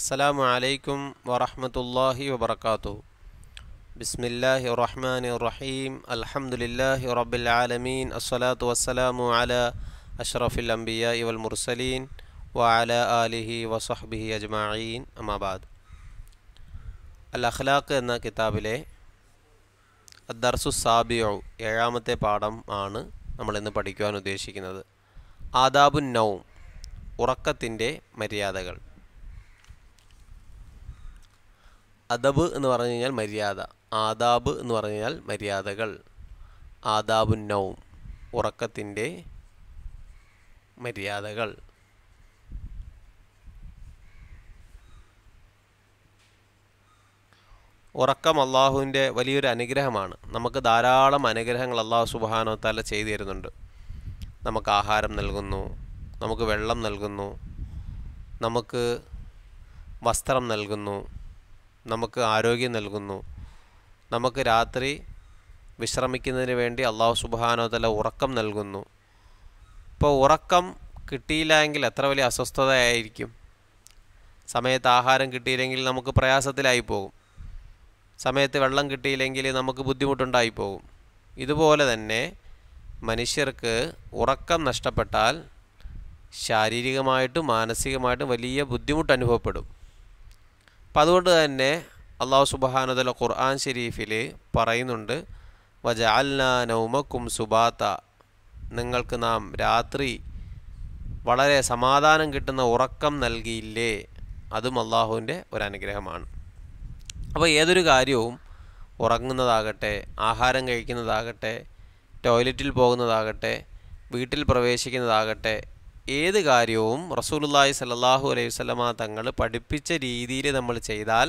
السلام عليكم ورحمة الله وبركاته بسم الله الرحمن الرحيم الحمد لله رب العالمين الصلاة والسلام على أشرف الأنبياء والمرسلين وعلى آله وصحبه أجمعين أما بعد അൽ എന്ന കിതാബിലെ അദ്ദർസു സാബിയു ഏഴാമത്തെ പാഠം ആണ് നമ്മൾ ഇന്ന് പഠിക്കുവാൻ ഉദ്ദേശിക്കുന്നത് ആദാബുൻ നൗം ഉറക്കത്തിൻ്റെ മര്യാദകൾ അദബ് എന്ന് പറഞ്ഞു കഴിഞ്ഞാൽ മര്യാദ ആദാബ് എന്ന് പറഞ്ഞു കഴിഞ്ഞാൽ മര്യാദകൾ ആദാബുൻ നൗം ഉറക്കത്തിൻ്റെ മര്യാദകൾ ഉറക്കം അള്ളാഹുവിൻ്റെ വലിയൊരു അനുഗ്രഹമാണ് നമുക്ക് ധാരാളം അനുഗ്രഹങ്ങൾ അള്ളാഹു സുബാനോ താല ചെയ്തു തരുന്നുണ്ട് നമുക്ക് ആഹാരം നൽകുന്നു നമുക്ക് വെള്ളം നൽകുന്നു നമുക്ക് വസ്ത്രം നൽകുന്നു നമുക്ക് ആരോഗ്യം നൽകുന്നു നമുക്ക് രാത്രി വിശ്രമിക്കുന്നതിന് വേണ്ടി അള്ളാഹു സുബാനോ തല ഉറക്കം നൽകുന്നു ഇപ്പോൾ ഉറക്കം കിട്ടിയില്ല എങ്കിൽ എത്ര വലിയ അസ്വസ്ഥതയായിരിക്കും സമയത്ത് ആഹാരം കിട്ടിയില്ലെങ്കിൽ നമുക്ക് പ്രയാസത്തിലായി പോകും സമയത്ത് വെള്ളം കിട്ടിയില്ലെങ്കിൽ നമുക്ക് ബുദ്ധിമുട്ടുണ്ടായി പോകും ഇതുപോലെ തന്നെ മനുഷ്യർക്ക് ഉറക്കം നഷ്ടപ്പെട്ടാൽ ശാരീരികമായിട്ടും മാനസികമായിട്ടും വലിയ ബുദ്ധിമുട്ട് അനുഭവപ്പെടും അപ്പം അതുകൊണ്ട് തന്നെ അള്ളാഹു സുബാനുദല ഖുർആൻ ഷരീഫിൽ പറയുന്നുണ്ട് വജഅൽന നൗമക്കും സുബാത്ത നിങ്ങൾക്ക് നാം രാത്രി വളരെ സമാധാനം കിട്ടുന്ന ഉറക്കം നൽകിയില്ലേ അതും അള്ളാഹുവിൻ്റെ ഒരു അനുഗ്രഹമാണ് അപ്പോൾ ഏതൊരു കാര്യവും ഉറങ്ങുന്നതാകട്ടെ ആഹാരം കഴിക്കുന്നതാകട്ടെ ടോയ്ലറ്റിൽ പോകുന്നതാകട്ടെ വീട്ടിൽ പ്രവേശിക്കുന്നതാകട്ടെ ഏത് കാര്യവും റസൂലുല്ലാഹി സല്ലാഹു അലൈഹി വസല്ലമ തങ്ങൾ പഠിപ്പിച്ച രീതിയിൽ നമ്മൾ ചെയ്താൽ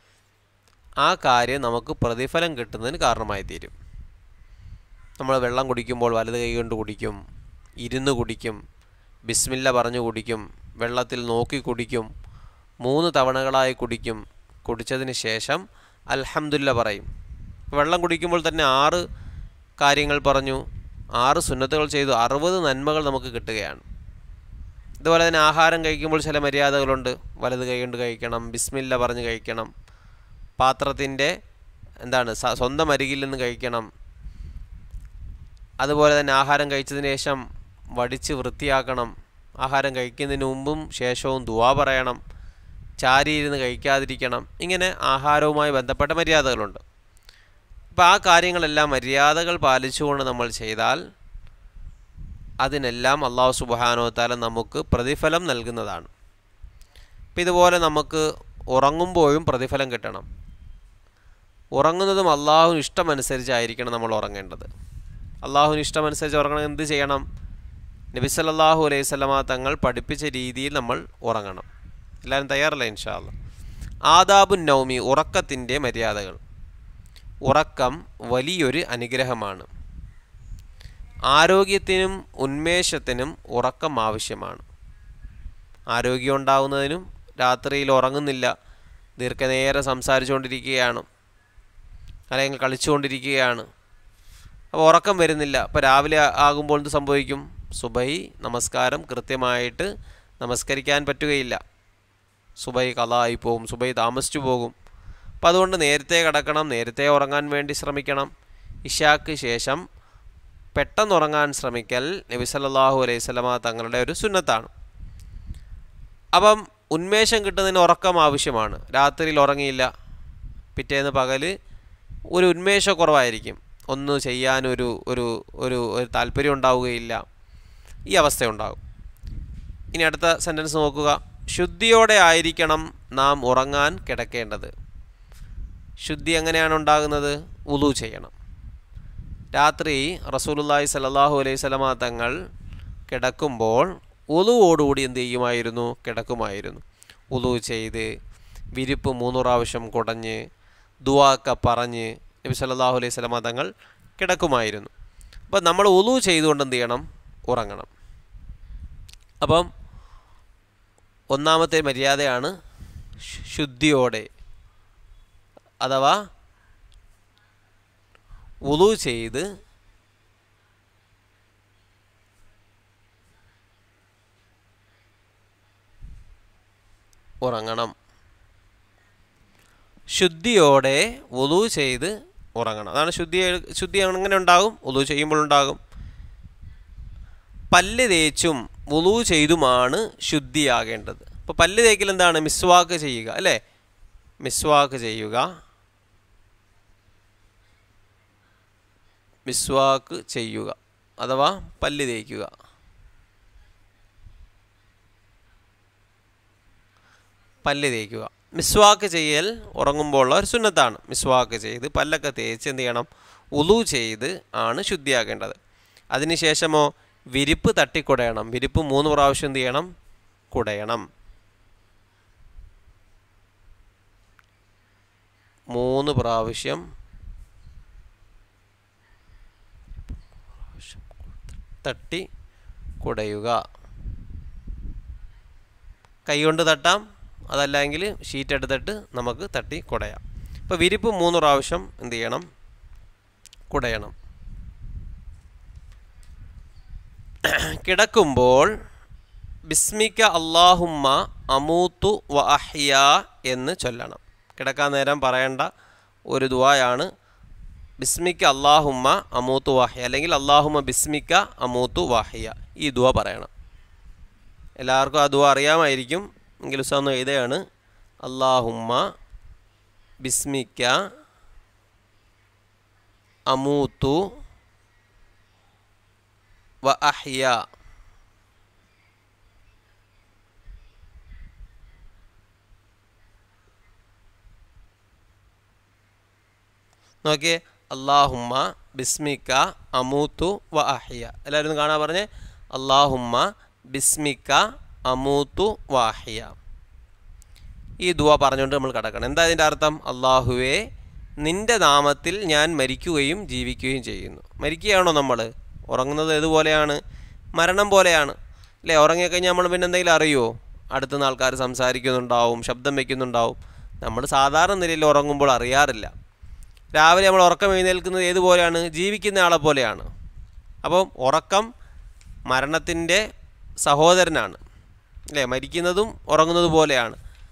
ആ കാര്യം നമുക്ക് പ്രതിഫലം കിട്ടുന്നതിന് കാരണമായി തീരും നമ്മൾ വെള്ളം കുടിക്കുമ്പോൾ വലത് കൈ കൊണ്ട് കുടിക്കും ഇരുന്ന് കുടിക്കും ബിസ്മില്ല പറഞ്ഞു കുടിക്കും വെള്ളത്തിൽ നോക്കി കുടിക്കും മൂന്ന് തവണകളായി കുടിക്കും കുടിച്ചതിന് ശേഷം അൽഹംദുല്ല പറയും വെള്ളം കുടിക്കുമ്പോൾ തന്നെ ആറ് കാര്യങ്ങൾ പറഞ്ഞു ആറ് സുന്നത്തുകൾ ചെയ്തു അറുപത് നന്മകൾ നമുക്ക് കിട്ടുകയാണ് ഇതുപോലെ തന്നെ ആഹാരം കഴിക്കുമ്പോൾ ചില മര്യാദകളുണ്ട് വലത് കൈ കൊണ്ട് കഴിക്കണം ബിസ്മില്ല പറഞ്ഞ് കഴിക്കണം പാത്രത്തിൻ്റെ എന്താണ് സ്വന്തം അരികിൽ നിന്ന് കഴിക്കണം അതുപോലെ തന്നെ ആഹാരം കഴിച്ചതിന് ശേഷം വടിച്ച് വൃത്തിയാക്കണം ആഹാരം കഴിക്കുന്നതിന് മുമ്പും ശേഷവും ദുവാ പറയണം ചാരിയിരുന്ന് കഴിക്കാതിരിക്കണം ഇങ്ങനെ ആഹാരവുമായി ബന്ധപ്പെട്ട മര്യാദകളുണ്ട് അപ്പോൾ ആ കാര്യങ്ങളെല്ലാം മര്യാദകൾ പാലിച്ചുകൊണ്ട് നമ്മൾ ചെയ്താൽ അതിനെല്ലാം അള്ളാഹു സുബാനോ താല നമുക്ക് പ്രതിഫലം നൽകുന്നതാണ് അപ്പം ഇതുപോലെ നമുക്ക് ഉറങ്ങുമ്പോഴും പ്രതിഫലം കിട്ടണം ഉറങ്ങുന്നതും അള്ളാഹുവിന് ഇഷ്ടമനുസരിച്ചായിരിക്കണം നമ്മൾ ഉറങ്ങേണ്ടത് അള്ളാഹുവിന് ഇഷ്ടമനുസരിച്ച് ഉറങ്ങണം എന്ത് ചെയ്യണം നബി സല്ലാഹു അലൈഹി സ്വലമ തങ്ങൾ പഠിപ്പിച്ച രീതിയിൽ നമ്മൾ ഉറങ്ങണം എല്ലാവരും തയ്യാറല്ല ഇൻഷാല്ല ആദാബുൻ നൗമി ഉറക്കത്തിൻ്റെ മര്യാദകൾ ഉറക്കം വലിയൊരു അനുഗ്രഹമാണ് ആരോഗ്യത്തിനും ഉന്മേഷത്തിനും ഉറക്കം ആവശ്യമാണ് ആരോഗ്യം ഉണ്ടാകുന്നതിനും രാത്രിയിൽ ഉറങ്ങുന്നില്ല ദീർഘനേരം സംസാരിച്ചുകൊണ്ടിരിക്കുകയാണ് അല്ലെങ്കിൽ കളിച്ചുകൊണ്ടിരിക്കുകയാണ് അപ്പോൾ ഉറക്കം വരുന്നില്ല അപ്പോൾ രാവിലെ ആകുമ്പോൾ എന്ത് സംഭവിക്കും സുബൈ നമസ്കാരം കൃത്യമായിട്ട് നമസ്കരിക്കാൻ പറ്റുകയില്ല സുബൈ കലായി പോകും സുബൈ താമസിച്ചു പോകും അപ്പോൾ അതുകൊണ്ട് നേരത്തെ കിടക്കണം നേരത്തെ ഉറങ്ങാൻ വേണ്ടി ശ്രമിക്കണം ഇഷാക്ക് ശേഷം പെട്ടെന്ന് ഉറങ്ങാൻ ശ്രമിക്കൽ നബി സല്ലാഹു അലൈഹി സ്വലമ തങ്ങളുടെ ഒരു സുന്നത്താണ് അപ്പം ഉന്മേഷം കിട്ടുന്നതിന് ഉറക്കം ആവശ്യമാണ് രാത്രിയിൽ ഉറങ്ങിയില്ല പിറ്റേന്ന് പകൽ ഒരു ഉന്മേഷക്കുറവായിരിക്കും ഒന്ന് ചെയ്യാനൊരു ഒരു ഒരു ഒരു താല്പര്യം ഉണ്ടാവുകയില്ല ഈ അവസ്ഥയുണ്ടാകും ഇനി അടുത്ത സെൻറ്റൻസ് നോക്കുക ശുദ്ധിയോടെ ആയിരിക്കണം നാം ഉറങ്ങാൻ കിടക്കേണ്ടത് ശുദ്ധി എങ്ങനെയാണ് ഉണ്ടാകുന്നത് ഉളു ചെയ്യണം രാത്രി റസൂലുല്ലാഹി സല്ലാഹു അലൈഹി സ്വലമ തങ്ങൾ കിടക്കുമ്പോൾ ഉളുവോടുകൂടി എന്ത് ചെയ്യുമായിരുന്നു കിടക്കുമായിരുന്നു ഉളു ചെയ്ത് വിരിപ്പ് മൂന്ന് പ്രാവശ്യം കുടഞ്ഞ് ദുവാക്ക പറഞ്ഞ് നബി സല്ലാഹു അലൈഹി സ്വലമ തങ്ങൾ കിടക്കുമായിരുന്നു അപ്പം നമ്മൾ ഉളു ചെയ്തുകൊണ്ട് എന്ത് ചെയ്യണം ഉറങ്ങണം അപ്പം ഒന്നാമത്തെ മര്യാദയാണ് ശുദ്ധിയോടെ അഥവാ ഉളു ചെയ്ത് ഉറങ്ങണം ശുദ്ധിയോടെ വുളു ചെയ്ത് ഉറങ്ങണം അതാണ് ശുദ്ധി ശുദ്ധി എങ്ങനെ ഉണ്ടാകും വുളു ചെയ്യുമ്പോഴുണ്ടാകും പല്ല് തേച്ചും വുളു ചെയ്തുമാണ് ശുദ്ധിയാകേണ്ടത് അപ്പോൾ പല്ല് തേക്കൽ എന്താണ് മിസ്വാക്ക് ചെയ്യുക അല്ലേ മിസ്വാക്ക് ചെയ്യുക മിസ്വാക്ക് ചെയ്യുക അഥവാ പല്ല് തേക്കുക പല്ല് തേക്കുക മിസ്വാക്ക് ചെയ്യൽ ഉറങ്ങുമ്പോഴുള്ള ഒരു സുന്നത്താണ് മിസ്വാക്ക് ചെയ്ത് പല്ലൊക്കെ തേച്ച് എന്ത് ചെയ്യണം ഉളു ചെയ്ത് ആണ് ശുദ്ധിയാക്കേണ്ടത് അതിനുശേഷമോ വിരിപ്പ് തട്ടിക്കുടയണം വിരിപ്പ് മൂന്ന് പ്രാവശ്യം എന്ത് ചെയ്യണം കുടയണം മൂന്ന് പ്രാവശ്യം തട്ടി കുടയുക കൈകൊണ്ട് തട്ടാം അതല്ലെങ്കിൽ ഷീറ്റ് എടുത്തിട്ട് നമുക്ക് തട്ടി കുടയാം ഇപ്പോൾ വിരിപ്പ് മൂന്ന് പ്രാവശ്യം എന്ത് ചെയ്യണം കുടയണം കിടക്കുമ്പോൾ ബിസ്മിക്ക അള്ളാഹുമ്മ അമൂത്തു വ അഹ്യ എന്ന് ചൊല്ലണം കിടക്കാൻ നേരം പറയേണ്ട ഒരു ദുവായാണ് ബിസ്മിക്ക അള്ളാഹുമ്മ അമൂത്തു വാഹിയ അല്ലെങ്കിൽ അള്ളാഹുമ്മ ബിസ്മിക്ക അമൂത്തു വാഹിയ ഈ ദുവ പറയണം എല്ലാവർക്കും ആ ദുവ അറിയാമായിരിക്കും എങ്കിൽ ഉസ്താന്ന് എഴുതുകയാണ് അള്ളാഹുമ്മ ബിസ്മിക്ക അമൂത്തു വ അഹ്യ നോക്കിയേ അള്ളാഹുമ്മ ബിസ്മിക്ക അമൂത്തു വ അഹിയ എല്ലാവരും ഒന്ന് കാണാൻ പറഞ്ഞേ അള്ളാഹുമ്മ ബിസ്മിക്ക അമൂത്തു വ അഹിയ ഈ ദുവ പറഞ്ഞുകൊണ്ട് നമ്മൾ കിടക്കണം എന്താ ഇതിൻ്റെ അർത്ഥം അള്ളാഹുവേ നിന്റെ നാമത്തിൽ ഞാൻ മരിക്കുകയും ജീവിക്കുകയും ചെയ്യുന്നു മരിക്കുകയാണോ നമ്മൾ ഉറങ്ങുന്നത് ഏതുപോലെയാണ് മരണം പോലെയാണ് അല്ലേ ഉറങ്ങിക്കഴിഞ്ഞാൽ നമ്മൾ പിന്നെ എന്തെങ്കിലും അറിയുമോ അടുത്തുനിന്ന് ആൾക്കാർ സംസാരിക്കുന്നുണ്ടാവും ശബ്ദം വയ്ക്കുന്നുണ്ടാവും നമ്മൾ സാധാരണ നിലയിൽ ഉറങ്ങുമ്പോൾ അറിയാറില്ല രാവിലെ നമ്മൾ ഉറക്കം എഴുന്നേൽക്കുന്നത് ഏതുപോലെയാണ് ജീവിക്കുന്ന ആളെ പോലെയാണ് അപ്പം ഉറക്കം മരണത്തിൻ്റെ സഹോദരനാണ് അല്ലേ മരിക്കുന്നതും ഉറങ്ങുന്നത് പോലെയാണ്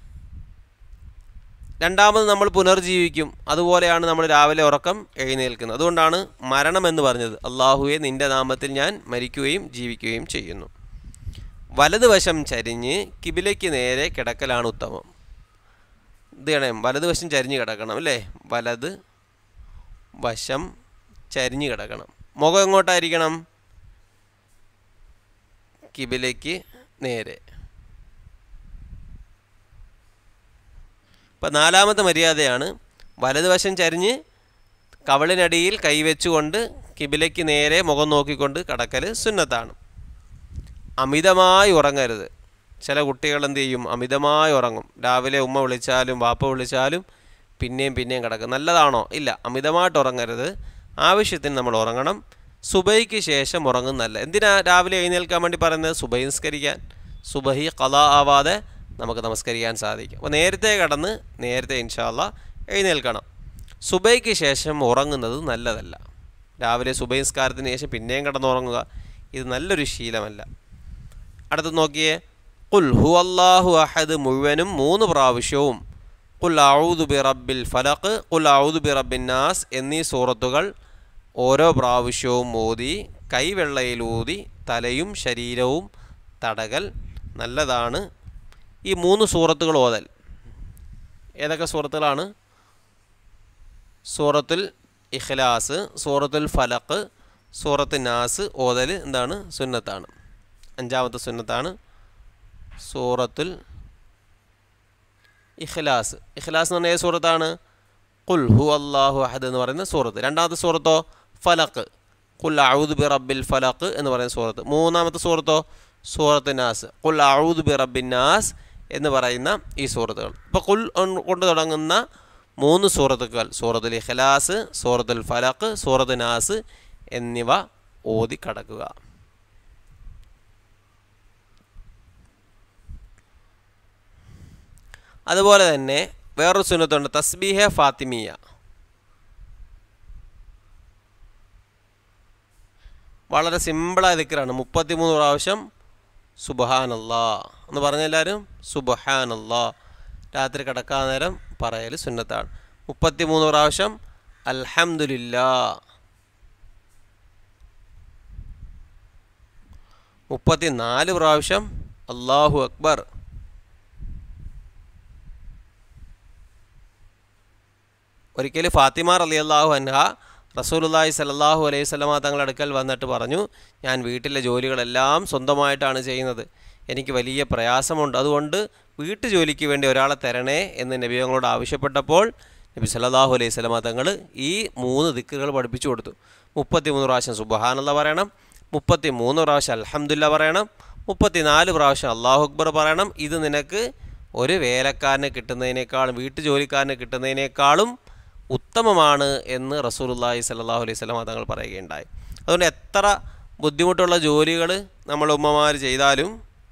രണ്ടാമത് നമ്മൾ പുനർജീവിക്കും അതുപോലെയാണ് നമ്മൾ രാവിലെ ഉറക്കം എഴുന്നേൽക്കുന്നത് അതുകൊണ്ടാണ് മരണം എന്ന് പറഞ്ഞത് അള്ളാഹുവെ നിന്റെ നാമത്തിൽ ഞാൻ മരിക്കുകയും ജീവിക്കുകയും ചെയ്യുന്നു വലതുവശം ചരിഞ്ഞ് കിബിലയ്ക്ക് നേരെ കിടക്കലാണ് ഉത്തമം ഇത് ചെയ്യണം വലതുവശം ചരിഞ്ഞ് കിടക്കണം അല്ലേ വലത് വശം ചരിഞ്ഞ് കിടക്കണം മുഖം എങ്ങോട്ടായിരിക്കണം കിബിലയ്ക്ക് നേരെ ഇപ്പം നാലാമത്തെ മര്യാദയാണ് വലതുവശം ചരിഞ്ഞ് കവളിനടിയിൽ കൈവച്ചുകൊണ്ട് കിബിലയ്ക്ക് നേരെ മുഖം നോക്കിക്കൊണ്ട് കടക്കൽ സുന്നത്താണ് അമിതമായി ഉറങ്ങരുത് ചില കുട്ടികൾ എന്ത് ചെയ്യും അമിതമായി ഉറങ്ങും രാവിലെ ഉമ്മ വിളിച്ചാലും വാപ്പ വിളിച്ചാലും പിന്നെയും പിന്നെയും കിടക്കും നല്ലതാണോ ഇല്ല അമിതമായിട്ട് ഉറങ്ങരുത് ആവശ്യത്തിന് നമ്മൾ ഉറങ്ങണം സുബൈക്ക് ശേഷം ഉറങ്ങുന്നല്ല എന്തിനാ രാവിലെ എഴുന്നേൽക്കാൻ വേണ്ടി പറയുന്നത് സുബൈ നിസ്കരിക്കാൻ സുബഹി കല ആവാതെ നമുക്ക് നമസ്കരിക്കാൻ സാധിക്കും അപ്പോൾ നേരത്തെ കടന്ന് നേരത്തെ ഇൻഷാല്ല എഴുന്നേൽക്കണം സുബൈക്ക് ശേഷം ഉറങ്ങുന്നത് നല്ലതല്ല രാവിലെ സുബൈ നിസ്കാരത്തിന് ശേഷം പിന്നെയും കിടന്നുറങ്ങുക ഇത് നല്ലൊരു ശീലമല്ല അടുത്ത് നോക്കിയേ കുൽ ഹു അള്ളാഹു അഹദ് മുഴുവനും മൂന്ന് പ്രാവശ്യവും കുൽ ഔദു ബി റബ്ബിൽ ഫലഖ് കുൽ ഔദു ബി റബ്ബിൻ നാസ് എന്നീ സൂറത്തുകൾ ഓരോ പ്രാവശ്യവും ഓതി കൈവെള്ളയിലൂതി തലയും ശരീരവും തടകൽ നല്ലതാണ് ഈ മൂന്ന് സൂറത്തുകൾ ഓതൽ ഏതൊക്കെ സൂറത്തുകളാണ് സൂറത്തുൽ ഇഖ്ലാസ് സൂറത്തുൽ ഫലഖ് സൂറത്ത് നാസ് ഓതൽ എന്താണ് സുന്നത്താണ് അഞ്ചാമത്തെ സുന്നത്താണ് സൂറത്തുൽ ഇഖ്ലാസ് ഇഖ്ലാസ് എന്ന് പറഞ്ഞ ഏത് സൂറത്താണ് കുൽ ഹു അള്ളാഹു അഹദ് എന്ന് പറയുന്ന സൂറത്ത് രണ്ടാമത്തെ സൂറത്തോ ഫലഖ് കുൽ ഔദ് ബി റബ്ബിൽ ഫലഖ് എന്ന് പറയുന്ന സൂറത്ത് മൂന്നാമത്തെ സൂറത്തോ സൂറത്ത് നാസ് കുൽ ഔദ് ബി റബ്ബിൻ നാസ് എന്ന് പറയുന്ന ഈ സൂറത്തുകൾ ഇപ്പോൾ കുൽ കൊണ്ട് തുടങ്ങുന്ന മൂന്ന് സൂറത്തുകൾ സൂറത്തുൽ ഇഖ്ലാസ് സൂറത്തുൽ ഫലഖ് സൂറത്ത് നാസ് എന്നിവ ഓതി കടക്കുക അതുപോലെ തന്നെ വേറൊരു സുന്നത്തുണ്ട് തസ്ബീഹ ഫാത്തിമിയ വളരെ സിമ്പിളായ ദിക്കറാണ് മുപ്പത്തിമൂന്ന് പ്രാവശ്യം സുബഹാനല്ലാ എന്ന് പറഞ്ഞ എല്ലാവരും സുബഹാനല്ലാ രാത്രി കിടക്കാൻ നേരം പറയൽ സുന്നത്താണ് മുപ്പത്തി മൂന്ന് പ്രാവശ്യം അൽഹംദുലില്ലാ മുപ്പത്തി നാല് പ്രാവശ്യം അള്ളാഹു അക്ബർ ഒരിക്കൽ ഫാത്തിമ റലി അള്ളാഹു അൻഹ റസൂലുല്ലാഹി സല്ലാഹു അലൈഹി സ്വലമ തങ്ങളുടെ അടുക്കൽ വന്നിട്ട് പറഞ്ഞു ഞാൻ വീട്ടിലെ ജോലികളെല്ലാം സ്വന്തമായിട്ടാണ് ചെയ്യുന്നത് എനിക്ക് വലിയ പ്രയാസമുണ്ട് അതുകൊണ്ട് വീട്ടു ജോലിക്ക് വേണ്ടി ഒരാളെ തരണേ എന്ന് നബി ഞങ്ങളോട് ആവശ്യപ്പെട്ടപ്പോൾ നബി സല്ലാഹു അലൈഹി സ്വലമ തങ്ങൾ ഈ മൂന്ന് ദിക്കുകൾ പഠിപ്പിച്ചു കൊടുത്തു മുപ്പത്തി മൂന്ന് പ്രാവശ്യം സുബഹാനല്ല പറയണം മുപ്പത്തി മൂന്ന് പ്രാവശ്യം അൽഹംദുല്ല പറയണം മുപ്പത്തി നാല് പ്രാവശ്യം അള്ളാഹു അക്ബർ പറയണം ഇത് നിനക്ക് ഒരു വേലക്കാരന് കിട്ടുന്നതിനേക്കാളും വീട്ടു ജോലിക്കാരന് കിട്ടുന്നതിനേക്കാളും ഉത്തമമാണ് എന്ന് റസൂലുല്ലാഹി സല്ലാഹു അലൈഹി സ്വലം തങ്ങൾ പറയുകയുണ്ടായി അതുകൊണ്ട് എത്ര ബുദ്ധിമുട്ടുള്ള ജോലികൾ നമ്മൾ ഉമ്മമാർ ചെയ്താലും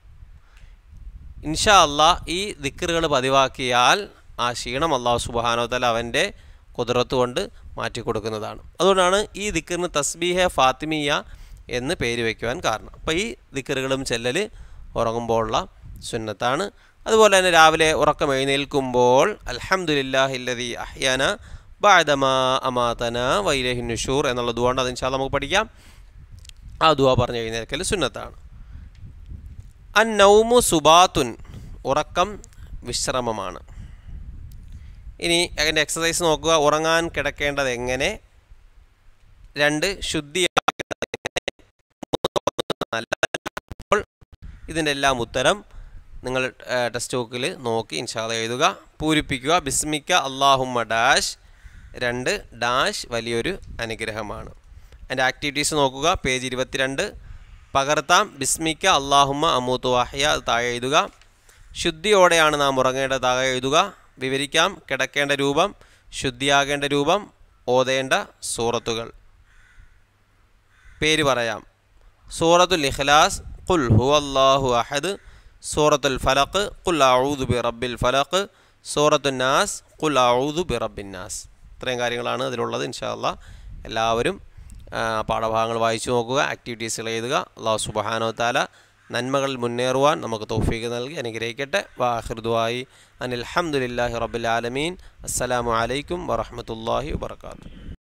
ഇൻഷാ അള്ളാ ഈ ദിക്കറുകൾ പതിവാക്കിയാൽ ആ ക്ഷീണം അള്ളാഹു സുബാനോത്തല അവൻ്റെ കുതിരത്ത് കൊണ്ട് മാറ്റിക്കൊടുക്കുന്നതാണ് അതുകൊണ്ടാണ് ഈ ദിക്കറിന് തസ്ബീഹ ഫാത്തിമിയ എന്ന് പേര് വയ്ക്കുവാൻ കാരണം അപ്പോൾ ഈ ദിക്കറുകളും ചെല്ലൽ ഉറങ്ങുമ്പോഴുള്ള സുന്നത്താണ് അതുപോലെ തന്നെ രാവിലെ ഉറക്കം എഴുന്നേൽക്കുമ്പോൾ അൽഹംദുലില്ലാഹില്ലതി അഹ്യാന ബാദമ അമാതന വൈലഹിൻ നുഷൂർ എന്നുള്ള ദുവാണ്ട് അത് ഇൻഷാ നമുക്ക് പഠിക്കാം ആ ദുവ പറഞ്ഞ് എഴുന്നേൽക്കൽ സുന്നത്താണ് അൻ നൗമു സുബാത്തുൻ ഉറക്കം വിശ്രമമാണ് ഇനി അതിൻ്റെ എക്സസൈസ് നോക്കുക ഉറങ്ങാൻ കിടക്കേണ്ടത് എങ്ങനെ രണ്ട് ശുദ്ധി അപ്പോൾ ഇതിൻ്റെ എല്ലാം ഉത്തരം നിങ്ങൾ ടെക്സ്റ്റ് ബുക്കിൽ നോക്കി ഇൻഷാല്ല എഴുതുക പൂരിപ്പിക്കുക ബിസ്മിക്ക അള്ളാഹുമ്മ ഡാഷ് രണ്ട് ഡാഷ് വലിയൊരു അനുഗ്രഹമാണ് അതിൻ്റെ ആക്ടിവിറ്റീസ് നോക്കുക പേജ് ഇരുപത്തിരണ്ട് പകർത്താം ബിസ്മിക്ക അള്ളാഹുമ്മ അമൂത്ത് വാഹ്യ അത് താഴെ എഴുതുക ശുദ്ധിയോടെയാണ് നാം ഉറങ്ങേണ്ട താഴെ എഴുതുക വിവരിക്കാം കിടക്കേണ്ട രൂപം ശുദ്ധിയാകേണ്ട രൂപം ഓതേണ്ട സൂറത്തുകൾ പേര് പറയാം സൂറത്തുൽ ഇഖ്ലാസ് ഖുൽ ഹു അള്ളാഹു അഹദ് സൂറത്തുൽ ഫലഖ് ഖുൽ ഔദു ബി റബ്ബിൽ ഫലഖ് സൂറത്തുൽ നാസ് ഖുൽ ഔദു ബി റബ്ബിൻ നാസ് ഇത്രയും കാര്യങ്ങളാണ് അതിലുള്ളത് ഇൻഷാ അള്ളാഹ് എല്ലാവരും പാഠഭാഗങ്ങൾ വായിച്ചു നോക്കുക ആക്ടിവിറ്റീസുകൾ എഴുതുക അള്ളാഹു സുബഹാനോ താല നന്മകളിൽ മുന്നേറുവാൻ നമുക്ക് തോഫീക്ക് നൽകി അനുഗ്രഹിക്കട്ടെ വാഹിർദുവായി അനിൽഹമുല്ലാഹി റബ്ബുൽ ആലമീൻ അസ്സലാമു അലൈക്കും വറഹമത്തല്ലാഹി വാത്തു